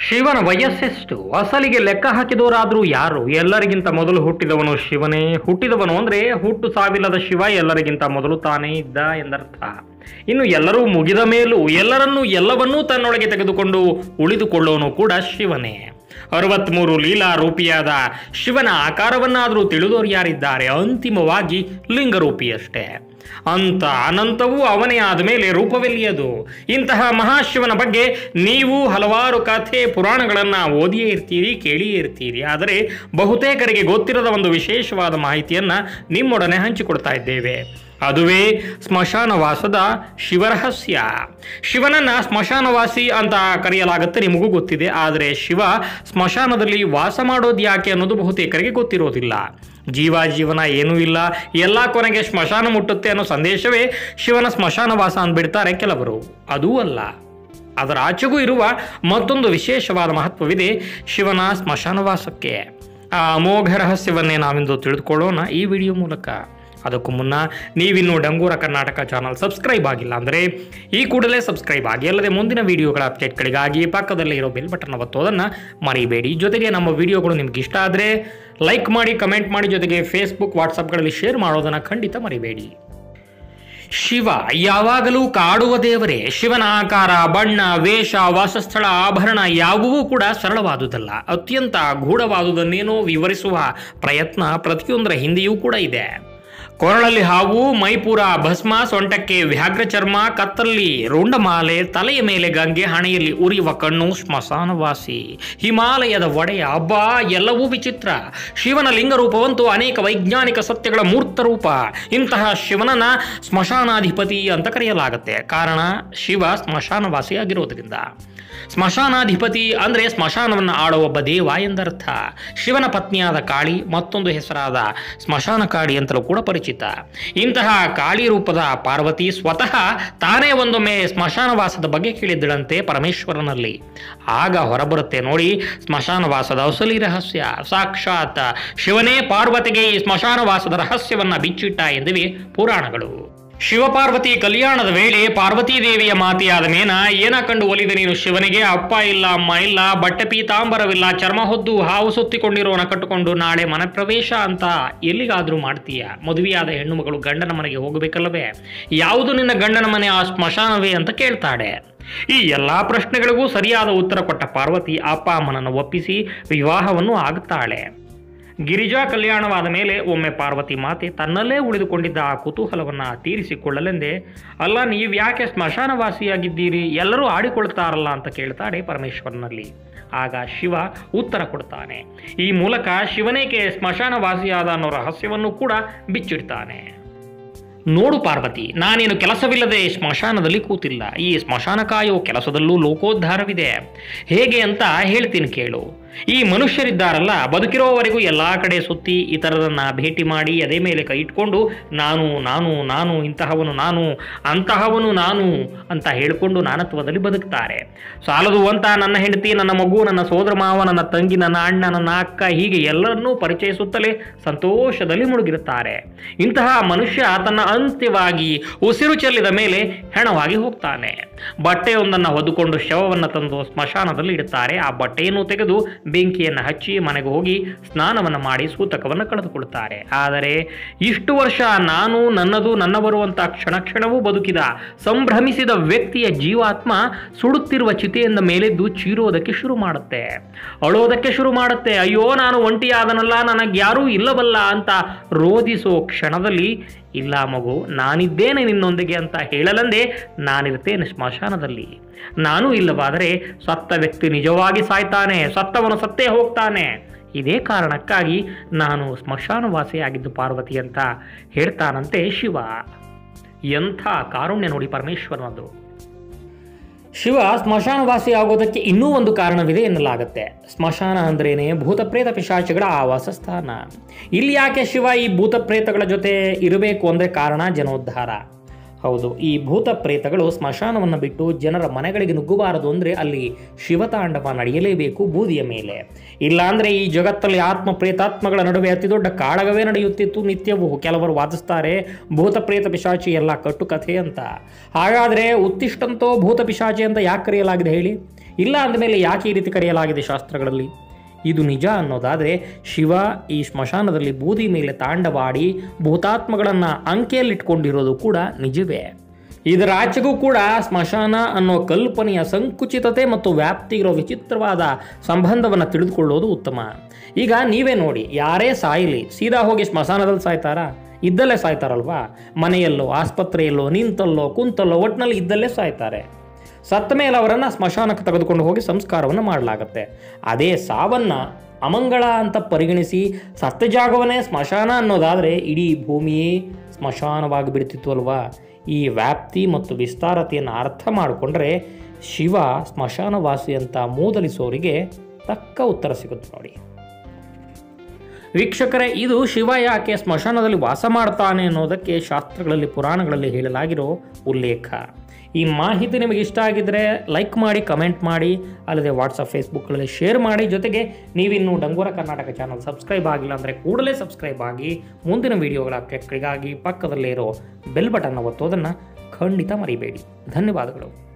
ಶಿವನ ವಯಸ್ಸೆಷ್ಟು ಅಸಲಿಗೆ ಲೆಕ್ಕ ಹಾಕಿದವರಾದ್ರೂ ಯಾರು ಎಲ್ಲರಿಗಿಂತ ಮೊದಲು ಹುಟ್ಟಿದವನು ಶಿವನೇ ಹುಟ್ಟಿದವನು ಅಂದ್ರೆ ಹುಟ್ಟು ಸಾವಿಲ್ಲದ ಶಿವ ಎಲ್ಲರಿಗಿಂತ ಮೊದಲು ತಾನೇ ಇದ್ದ ಎಂದರ್ಥ ಇನ್ನು ಎಲ್ಲರೂ ಮುಗಿದ ಮೇಲೂ ಎಲ್ಲರನ್ನೂ ಎಲ್ಲವನ್ನೂ ತನ್ನೊಳಗೆ ತೆಗೆದುಕೊಂಡು ಉಳಿದುಕೊಳ್ಳೋನು ಕೂಡ ಶಿವನೇ ಅರವತ್ಮೂರು ಲೀಲಾ ರೂಪಿಯಾದ ಶಿವನ ಆಕಾರವನ್ನಾದರೂ ತಿಳಿದವರು ಯಾರಿದ್ದಾರೆ ಅಂತಿಮವಾಗಿ ಲಿಂಗರೂಪಿಯಷ್ಟೇ ಅಂತ ಅನಂತವೂ ಅವನೇ ಆದಮೇಲೆ ರೂಪವೆಲ್ಲಿಯದು ಇಂತಹ ಮಹಾಶಿವನ ಬಗ್ಗೆ ನೀವು ಹಲವಾರು ಕಥೆ ಪುರಾಣಗಳನ್ನು ಓದಿಯೇ ಇರ್ತೀರಿ ಕೇಳಿಯೇ ಇರ್ತೀರಿ ಆದರೆ ಬಹುತೇಕರಿಗೆ ಗೊತ್ತಿರದ ಒಂದು ವಿಶೇಷವಾದ ಮಾಹಿತಿಯನ್ನು ನಿಮ್ಮೊಡನೆ ಹಂಚಿಕೊಡ್ತಾ ಇದ್ದೇವೆ ಅದುವೇ ಸ್ಮಶಾನವಾಸದ ಶಿವರಹಸ್ಯ ಶಿವನನ್ನ ಸ್ಮಶಾನವಾಸಿ ಅಂತ ಕರೆಯಲಾಗುತ್ತೆ ನಿಮಗೂ ಗೊತ್ತಿದೆ ಆದರೆ ಶಿವ ಸ್ಮಶಾನದಲ್ಲಿ ವಾಸ ಮಾಡೋದು ಯಾಕೆ ಅನ್ನೋದು ಬಹುತೇಕರಿಗೆ ಗೊತ್ತಿರೋದಿಲ್ಲ ಜೀವ ಜೀವನ ಏನೂ ಇಲ್ಲ ಎಲ್ಲ ಕೊನೆಗೆ ಸ್ಮಶಾನ ಮುಟ್ಟುತ್ತೆ ಅನ್ನೋ ಸಂದೇಶವೇ ಶಿವನ ಸ್ಮಶಾನವಾಸ ಅಂದ್ಬಿಡ್ತಾರೆ ಕೆಲವರು ಅದೂ ಅಲ್ಲ ಅದರ ಆಚೆಗೂ ಇರುವ ಮತ್ತೊಂದು ವಿಶೇಷವಾದ ಮಹತ್ವವಿದೆ ಶಿವನ ಸ್ಮಶಾನವಾಸಕ್ಕೆ ಆ ಅಮೋಘ ರಹಸ್ಯವನ್ನೇ ನಾವಿಂದು ತಿಳಿದುಕೊಳ್ಳೋಣ ಈ ವಿಡಿಯೋ ಮೂಲಕ ಅದಕ್ಕೂ ಮುನ್ನ ನೀವಿನ್ನೂ ಡಂಗೂರ ಕರ್ನಾಟಕ ಚಾನಲ್ ಸಬ್ಸ್ಕ್ರೈಬ್ ಆಗಿಲ್ಲ ಅಂದರೆ ಈ ಕೂಡಲೇ ಸಬ್ಸ್ಕ್ರೈಬ್ ಆಗಿ ಅಲ್ಲದೆ ಮುಂದಿನ ವಿಡಿಯೋಗಳ ಅಪ್ಡೇಟ್ಗಳಿಗಾಗಿ ಪಕ್ಕದಲ್ಲೇ ಇರೋ ಬೆಲ್ ಬಟನ್ ಒತ್ತೋದನ್ನು ಮರಿಬೇಡಿ ಜೊತೆಗೆ ನಮ್ಮ ವಿಡಿಯೋಗಳು ನಿಮ್ಗೆ ಇಷ್ಟ ಆದರೆ ಲೈಕ್ ಮಾಡಿ ಕಮೆಂಟ್ ಮಾಡಿ ಜೊತೆಗೆ ಫೇಸ್ಬುಕ್ ವಾಟ್ಸಪ್ಗಳಲ್ಲಿ ಶೇರ್ ಮಾಡೋದನ್ನು ಖಂಡಿತ ಮರಿಬೇಡಿ ಶಿವ ಯಾವಾಗಲೂ ಕಾಡುವ ದೇವರೇ ಶಿವನ ಆಕಾರ ಬಣ್ಣ ವೇಷ ವಾಸಸ್ಥಳ ಆಭರಣ ಯಾವುವೂ ಕೂಡ ಸರಳವಾದುದಲ್ಲ ಅತ್ಯಂತ ಗೂಢವಾದುದನ್ನೇನೋ ವಿವರಿಸುವ ಪ್ರಯತ್ನ ಪ್ರತಿಯೊಂದರ ಹಿಂದೆಯೂ ಕೂಡ ಇದೆ ಕೊರಳಲ್ಲಿ ಹಾವು ಮೈಪುರ ಭಸ್ಮ ಸೊಂಟಕ್ಕೆ ವ್ಯಾಘ್ರ ಚರ್ಮ ಕತ್ತಲ್ಲಿ ರುಂಡಮಾಲೆ ತಲೆಯ ಮೇಲೆ ಗಂಗೆ ಹಣೆಯಲ್ಲಿ ಉರಿಯುವ ಕಣ್ಣು ಸ್ಮಶಾನವಾಸಿ ಹಿಮಾಲಯದ ಒಡೆಯ ಹಬ್ಬ ಎಲ್ಲವೂ ವಿಚಿತ್ರ ಶಿವನ ಲಿಂಗರೂಪವಂತೂ ಅನೇಕ ವೈಜ್ಞಾನಿಕ ಸತ್ಯಗಳ ಮೂರ್ತ ರೂಪ ಇಂತಹ ಶಿವನನ್ನ ಸ್ಮಶಾನಾಧಿಪತಿ ಅಂತ ಕರೆಯಲಾಗುತ್ತೆ ಕಾರಣ ಶಿವ ಸ್ಮಶಾನವಾಸಿಯಾಗಿರೋದ್ರಿಂದ ಸ್ಮಶಾನಾಧಿಪತಿ ಅಂದರೆ ಸ್ಮಶಾನವನ್ನು ಆಳೋ ಒಬ್ಬ ದೇವ ಎಂದರ್ಥ ಶಿವನ ಪತ್ನಿಯಾದ ಕಾಳಿ ಮತ್ತೊಂದು ಹೆಸರಾದ ಸ್ಮಶಾನ ಕಾಳಿ ಅಂತಲೂ ಕೂಡ ಪರಿಚಿತ ಇಂತಹ ಕಾಳಿ ರೂಪದ ಪಾರ್ವತಿ ಸ್ವತಃ ತಾನೇ ಒಂದೊಮ್ಮೆ ಸ್ಮಶಾನವಾಸದ ಬಗ್ಗೆ ಕೇಳಿದ್ದಳಂತೆ ಪರಮೇಶ್ವರನಲ್ಲಿ ಆಗ ಹೊರಬರುತ್ತೆ ನೋಡಿ ಸ್ಮಶಾನವಾಸದ ಅಸಲಿ ರಹಸ್ಯ ಸಾಕ್ಷಾತ್ ಶಿವನೇ ಪಾರ್ವತಿಗೆ ಈ ಸ್ಮಶಾನವಾಸದ ರಹಸ್ಯವನ್ನ ಬಿಚ್ಚಿಟ್ಟ ಎಂದಿವೆ ಪುರಾಣಗಳು ಶಿವಪಾರ್ವತಿ ಕಲ್ಯಾಣದ ವೇಳೆ ಪಾರ್ವತೀ ದೇವಿಯ ಮಾತೆಯಾದ ಮೇನ ಏನ ಕಂಡು ಒಲಿದ ನೀನು ಶಿವನಿಗೆ ಅಪ್ಪ ಇಲ್ಲ ಅಮ್ಮ ಇಲ್ಲ ಬಟ್ಟೆ ಪೀತಾಂಬರವಿಲ್ಲ ಚರ್ಮ ಹೊದ್ದು ಹಾವು ಸುತ್ತಿಕೊಂಡಿರೋನ ಕಟ್ಟಿಕೊಂಡು ನಾಳೆ ಮನೆ ಪ್ರವೇಶ ಅಂತ ಎಲ್ಲಿಗಾದ್ರೂ ಮಾಡ್ತೀಯ ಮದುವೆಯಾದ ಹೆಣ್ಣು ಮಗಳು ಗಂಡನ ಮನೆಗೆ ಹೋಗಬೇಕಲ್ಲವೇ ಯಾವುದು ನಿನ್ನ ಗಂಡನ ಮನೆ ಆ ಸ್ಮಶಾನವೇ ಅಂತ ಕೇಳ್ತಾಳೆ ಈ ಎಲ್ಲಾ ಪ್ರಶ್ನೆಗಳಿಗೂ ಸರಿಯಾದ ಉತ್ತರ ಕೊಟ್ಟ ಪಾರ್ವತಿ ಅಪ್ಪ ಅಮ್ಮನನ್ನು ಒಪ್ಪಿಸಿ ವಿವಾಹವನ್ನು ಆಗುತ್ತಾಳೆ ಗಿರಿಜಾ ಕಲ್ಯಾಣವಾದ ಮೇಲೆ ಒಮ್ಮೆ ಪಾರ್ವತಿ ಮಾತೆ ತನ್ನಲ್ಲೇ ಉಳಿದುಕೊಂಡಿದ್ದ ಆ ಕುತೂಹಲವನ್ನು ತೀರಿಸಿಕೊಳ್ಳಲೆಂದೇ ಅಲ್ಲ ನೀವು ಯಾಕೆ ಸ್ಮಶಾನವಾಸಿಯಾಗಿದ್ದೀರಿ ಎಲ್ಲರೂ ಆಡಿಕೊಳ್ತಾರಲ್ಲ ಅಂತ ಕೇಳ್ತಾಳೆ ಪರಮೇಶ್ವರನಲ್ಲಿ ಆಗ ಶಿವ ಉತ್ತರ ಕೊಡ್ತಾನೆ ಈ ಮೂಲಕ ಶಿವನೇಕೆ ಸ್ಮಶಾನವಾಸಿಯಾದ ಅನ್ನೋ ರಹಸ್ಯವನ್ನು ಕೂಡ ಬಿಚ್ಚಿಡ್ತಾನೆ ನೋಡು ಪಾರ್ವತಿ ನಾನೇನು ಕೆಲಸವಿಲ್ಲದೆ ಸ್ಮಶಾನದಲ್ಲಿ ಕೂತಿಲ್ಲ ಈ ಸ್ಮಶಾನ ಕಾಯೋ ಕೆಲಸದಲ್ಲೂ ಲೋಕೋದ್ಧಾರವಿದೆ ಹೇಗೆ ಅಂತ ಹೇಳ್ತೀನಿ ಕೇಳು ಈ ಮನುಷ್ಯರಿದ್ದಾರಲ್ಲ ಬದುಕಿರೋವರೆಗೂ ಎಲ್ಲ ಕಡೆ ಸುತ್ತಿ ಇತರರನ್ನ ಭೇಟಿ ಮಾಡಿ ಅದೇ ಮೇಲೆ ಕೈ ಇಟ್ಕೊಂಡು ನಾನು ನಾನು ನಾನು ಇಂತಹವನು ನಾನು ಅಂತಹವನು ನಾನು ಅಂತ ಹೇಳಿಕೊಂಡು ನಾನತ್ವದಲ್ಲಿ ಬದುಕ್ತಾರೆ ಸಾಲದು ಅಂತ ನನ್ನ ಹೆಂಡತಿ ನನ್ನ ಮಗು ನನ್ನ ಸೋದರ ಮಾವ ನನ್ನ ತಂಗಿ ನನ್ನ ಅಣ್ಣ ನನ್ನ ಅಕ್ಕ ಹೀಗೆ ಎಲ್ಲರನ್ನೂ ಪರಿಚಯಿಸುತ್ತಲೇ ಸಂತೋಷದಲ್ಲಿ ಮುಳುಗಿರುತ್ತಾರೆ ಇಂತಹ ಮನುಷ್ಯ ತನ್ನ ಅಂತ್ಯವಾಗಿ ಉಸಿರು ಚೆಲ್ಲಿದ ಮೇಲೆ ಹೆಣವಾಗಿ ಹೋಗ್ತಾನೆ ಬಟ್ಟೆಯೊಂದನ್ನು ಹೊದ್ದುಕೊಂಡು ಶವವನ್ನು ತಂದು ಸ್ಮಶಾನದಲ್ಲಿ ಇಡುತ್ತಾರೆ ಆ ಬಟ್ಟೆಯನ್ನು ತೆಗೆದು ಬೆಂಕಿಯನ್ನು ಹಚ್ಚಿ ಮನೆಗೆ ಹೋಗಿ ಸ್ನಾನವನ್ನು ಮಾಡಿ ಸೂತಕವನ್ನು ಕಳೆದುಕೊಳ್ತಾರೆ ಆದರೆ ಇಷ್ಟು ವರ್ಷ ನಾನು ನನ್ನದು ನನ್ನವರು ಅಂತ ಕ್ಷಣ ಕ್ಷಣವೂ ಬದುಕಿದ ಸಂಭ್ರಮಿಸಿದ ವ್ಯಕ್ತಿಯ ಜೀವಾತ್ಮ ಸುಡುತ್ತಿರುವ ಚಿತೆಯಿಂದ ಮೇಲೆದ್ದು ಚೀರೋದಕ್ಕೆ ಶುರು ಮಾಡುತ್ತೆ ಅಳೋದಕ್ಕೆ ಶುರು ಮಾಡುತ್ತೆ ಅಯ್ಯೋ ನಾನು ಒಂಟಿಯಾದನಲ್ಲ ನನಗೆ ಯಾರೂ ಇಲ್ಲವಲ್ಲ ಅಂತ ರೋಧಿಸೋ ಕ್ಷಣದಲ್ಲಿ ಇಲ್ಲ ಮಗು ನಾನಿದ್ದೇನೆ ನಿನ್ನೊಂದಿಗೆ ಅಂತ ಹೇಳಲೆಂದೇ ನಾನಿರ್ತೇನೆ ಸ್ಮಶಾನದಲ್ಲಿ ನಾನು ಇಲ್ಲವಾದರೆ ಸತ್ತ ವ್ಯಕ್ತಿ ನಿಜವಾಗಿ ಸಾಯ್ತಾನೆ ಸತ್ತವನು ಸತ್ತೇ ಹೋಗ್ತಾನೆ ಇದೇ ಕಾರಣಕ್ಕಾಗಿ ನಾನು ಸ್ಮಶಾನವಾಸಿಯಾಗಿದ್ದು ಪಾರ್ವತಿ ಅಂತ ಹೇಳ್ತಾನಂತೆ ಶಿವ ಎಂಥ ಕಾರುಣ್ಯ ನೋಡಿ ಪರಮೇಶ್ವರನದು ಶಿವ ಸ್ಮಶಾನವಾಸಿ ಆಗೋದಕ್ಕೆ ಇನ್ನೂ ಒಂದು ಕಾರಣವಿದೆ ಎನ್ನಲಾಗುತ್ತೆ ಸ್ಮಶಾನ ಅಂದ್ರೇನೆ ಭೂತ ಪ್ರೇತ ಪಿಶಾಚಿಗಳ ಆವಾಸ ಸ್ಥಾನ ಇಲ್ಲಿ ಯಾಕೆ ಶಿವ ಈ ಭೂತ ಪ್ರೇತಗಳ ಜೊತೆ ಇರಬೇಕು ಅಂದರೆ ಕಾರಣ ಜನೋದ್ಧಾರ ಹೌದು ಈ ಭೂತ ಪ್ರೇತಗಳು ಸ್ಮಶಾನವನ್ನು ಬಿಟ್ಟು ಜನರ ಮನೆಗಳಿಗೆ ನುಗ್ಗಬಾರದು ಅಂದರೆ ಅಲ್ಲಿ ಶಿವತಾಂಡವ ನಡೆಯಲೇಬೇಕು ಬೂದಿಯ ಮೇಲೆ ಇಲ್ಲಾಂದರೆ ಈ ಜಗತ್ತಲ್ಲಿ ಆತ್ಮ ಪ್ರೇತಾತ್ಮಗಳ ನಡುವೆ ಅತಿ ದೊಡ್ಡ ಕಾಳಗವೇ ನಡೆಯುತ್ತಿತ್ತು ನಿತ್ಯವೂ ಕೆಲವರು ವಾದಿಸ್ತಾರೆ ಭೂತ ಪ್ರೇತ ಪಿಶಾಚಿ ಎಲ್ಲ ಕಟ್ಟುಕಥೆ ಅಂತ ಹಾಗಾದರೆ ಉತ್ತಿಷ್ಟಂತೋ ಭೂತ ಪಿಶಾಚಿ ಅಂತ ಯಾಕೆ ಕರೆಯಲಾಗಿದೆ ಹೇಳಿ ಇಲ್ಲ ಅಂದಮೇಲೆ ಯಾಕೆ ಈ ರೀತಿ ಕರೆಯಲಾಗಿದೆ ಶಾಸ್ತ್ರಗಳಲ್ಲಿ ಇದು ನಿಜ ಅನ್ನೋದಾದರೆ ಶಿವ ಈ ಸ್ಮಶಾನದಲ್ಲಿ ಬೂದಿ ಮೇಲೆ ತಾಂಡವಾಡಿ ಭೂತಾತ್ಮಗಳನ್ನು ಅಂಕೆಯಲ್ಲಿಟ್ಕೊಂಡಿರೋದು ಕೂಡ ನಿಜವೇ ಇದರ ಆಚೆಗೂ ಕೂಡ ಸ್ಮಶಾನ ಅನ್ನೋ ಕಲ್ಪನೆಯ ಸಂಕುಚಿತತೆ ಮತ್ತು ವ್ಯಾಪ್ತಿ ಇರೋ ವಿಚಿತ್ರವಾದ ಸಂಬಂಧವನ್ನು ತಿಳಿದುಕೊಳ್ಳೋದು ಉತ್ತಮ ಈಗ ನೀವೇ ನೋಡಿ ಯಾರೇ ಸಾಯಲಿ ಸೀದಾ ಹೋಗಿ ಸ್ಮಶಾನದಲ್ಲಿ ಸಾಯ್ತಾರಾ ಇದ್ದಲ್ಲೇ ಸಾಯ್ತಾರಲ್ವಾ ಮನೆಯಲ್ಲೋ ಆಸ್ಪತ್ರೆಯಲ್ಲೋ ನಿಂತಲ್ಲೋ ಕುಂತಲ್ಲೋ ಒಟ್ಟಿನಲ್ಲಿ ಇದ್ದಲ್ಲೇ ಸಾಯ್ತಾರೆ ಸತ್ತ ಮೇಲೆ ಅವರನ್ನು ಸ್ಮಶಾನಕ್ಕೆ ತೆಗೆದುಕೊಂಡು ಹೋಗಿ ಸಂಸ್ಕಾರವನ್ನು ಮಾಡಲಾಗುತ್ತೆ ಅದೇ ಸಾವನ್ನು ಅಮಂಗಳ ಅಂತ ಪರಿಗಣಿಸಿ ಸತ್ತ ಜಾಗವನ್ನೇ ಸ್ಮಶಾನ ಅನ್ನೋದಾದರೆ ಇಡೀ ಭೂಮಿಯೇ ಸ್ಮಶಾನವಾಗಿ ಬಿಡ್ತಿತ್ತು ಅಲ್ವಾ ಈ ವ್ಯಾಪ್ತಿ ಮತ್ತು ವಿಸ್ತಾರತೆಯನ್ನು ಅರ್ಥ ಮಾಡಿಕೊಂಡ್ರೆ ಶಿವ ಸ್ಮಶಾನವಾಸಿ ಅಂತ ಮೂದಲಿಸೋರಿಗೆ ತಕ್ಕ ಉತ್ತರ ಸಿಗುತ್ತೆ ನೋಡಿ ವೀಕ್ಷಕರೇ ಇದು ಶಿವ ಯಾಕೆ ಸ್ಮಶಾನದಲ್ಲಿ ವಾಸ ಮಾಡ್ತಾನೆ ಅನ್ನೋದಕ್ಕೆ ಶಾಸ್ತ್ರಗಳಲ್ಲಿ ಪುರಾಣಗಳಲ್ಲಿ ಹೇಳಲಾಗಿರೋ ಉಲ್ಲೇಖ ಈ ಮಾಹಿತಿ ನಿಮಗೆ ಇಷ್ಟ ಆಗಿದ್ದರೆ ಲೈಕ್ ಮಾಡಿ ಕಮೆಂಟ್ ಮಾಡಿ ಅಲ್ಲದೆ ವಾಟ್ಸಪ್ ಫೇಸ್ಬುಕ್ಗಳಲ್ಲಿ ಶೇರ್ ಮಾಡಿ ಜೊತೆಗೆ ನೀವಿನ್ನು ಡಂಗೂರ ಕರ್ನಾಟಕ ಚಾನಲ್ ಸಬ್ಸ್ಕ್ರೈಬ್ ಆಗಿಲ್ಲ ಅಂದರೆ ಕೂಡಲೇ ಸಬ್ಸ್ಕ್ರೈಬ್ ಆಗಿ ಮುಂದಿನ ವಿಡಿಯೋಗಳ ಅಪ್ಡೇಟ್ಗಳಿಗಾಗಿ ಪಕ್ಕದಲ್ಲೇ ಇರೋ ಬೆಲ್ ಬಟನ್ ಒತ್ತೋದನ್ನು ಖಂಡಿತ ಮರಿಬೇಡಿ ಧನ್ಯವಾದಗಳು